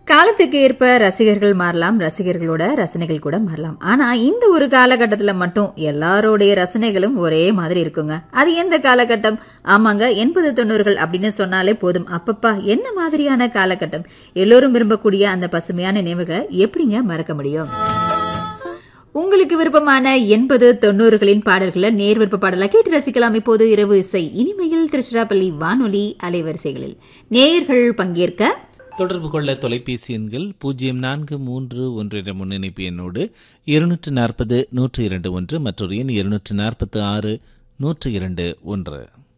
காலத்துக்கு ஏற்ப ரசிகர்கள் மாறலாம் ரசிகர்களோட ரசனைகள் கூட மாறலாம் ஆனா இந்த ஒரு காலகட்டத்துல மட்டும் எல்லாரோடைய ரசனைகளும் ஒரே மாதிரி இருக்குங்க அது எந்த காலகட்டம் ஆமாங்க எண்பது தொண்ணூறுகள் அப்படின்னு சொன்னாலே போதும் அப்பப்பா என்ன மாதிரியான காலகட்டம் எல்லோரும் விரும்பக்கூடிய அந்த பசுமையான நினைவுகளை எப்படிங்க மறக்க முடியும் உங்களுக்கு விருப்பமான எண்பது தொண்ணூறுகளின் பாடல்களை நேர் விருப்ப பாடலா கேட்டு ரசிக்கலாம் இப்போது இரவு இசை இனிமையில் திருச்சிராப்பள்ளி வானொலி அலைவரிசைகளில் நேயர்கள் பங்கேற்க தொடர்பு கொள்ள தொலைபேசி எண்கள் பூஜ்ஜியம் நான்கு மூன்று ஒன்று என்ற முன்னிணைப்பு எண்ணோடு இருநூற்று நாற்பது நூற்று இரண்டு ஒன்று மற்றொரு எண் இருநூற்று நாற்பத்து ஆறு நூற்று இரண்டு ஒன்று